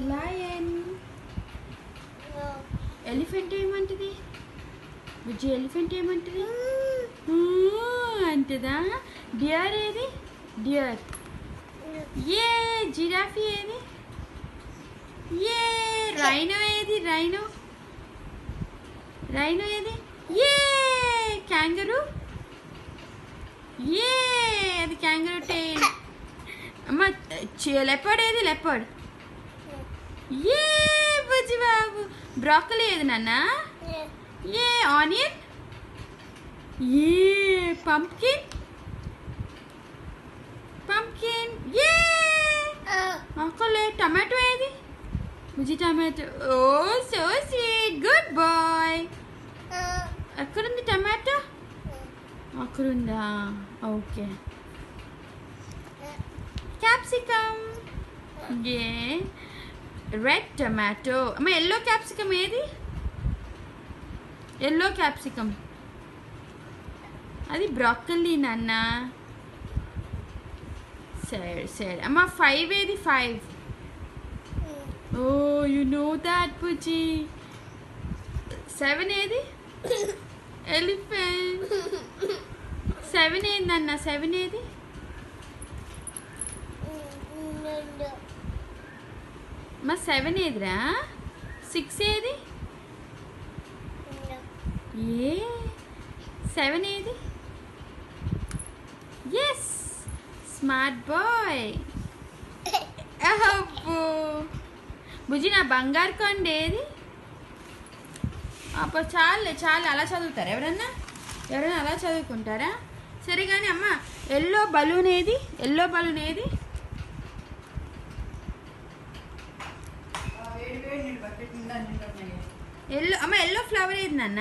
lion elephant ఏమంటది బుజ్జి elephant ఏమంటది ఊ అంటదా డియర్ ఏది డియర్ ఏ జిరాఫీ ఏది ఏ రైనో ఏది రైనో రైనో ఏది ఏ క్యాంగరు ఏ అది క్యాంగరు టైల్ అమ్మ లెపర్డ్ ఏది లెపర్డ్ ఏ బుజ్జి బాబు బ్రాకలీ ఏది నాన్న ఏ ఆనియన్ ఏ పంప్కిన్ పంప్కిన్ ఏ అక్కలే టమాటో ఏది బుజ్జి tomato oh so sweet good boy ఎక్కడుంది టమాటో అక్కడుందా ఓకే క్యాప్సికమ్ ఏ రెడ్ టమాటో అమ్మ ఎల్లో క్యాప్సికమ్ ఏది ఎల్లో క్యాప్సికమ్ అది బ్రాకల్లీ నాన్న సరే సరే అమ్మ ఫైవ్ ఏది five oh you know that బుజ్జి సెవెన్ ఏది ఎలిఫెంట్ సెవెన్ ఏందన్న సెవెన్ ఏది మా సెవెన్ ఏదిరా సిక్స్ ఏది ఏ సెవెన్ ఏది ఎస్ స్మార్ట్ బాయ్ అబ్బో బుజ్జి నా బంగారు కొండ ఏది అబ్బో చాలే చాలు అలా చదువుతారా ఎవరన్నా ఎవరైనా అలా చదువుకుంటారా సరే కానీ అమ్మ ఎల్లో బలూన్ ఏది ఎల్లో బలూన్ ఏది వేడి వేడి నీళ్ళు బకెట్ నిండా నీళ్ళు ఉన్నాయి ఎల్లో అమ్మ ఎల్లో ఫ్లవర్ ఏది నాన్న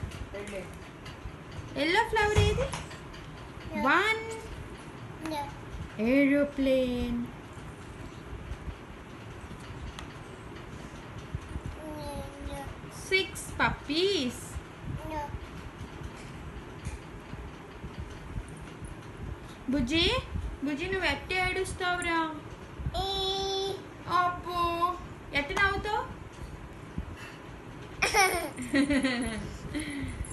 ఎల్లో ఫ్లవర్ ఏది వన్ ఏరోప్లేన్ సిక్స్ పప్పీస్ బుజ్జి బుజ్జి నువ్వు ఎట్ట ఏడుస్తావురా అబ్బో ఎట్ట నవ్వుతావు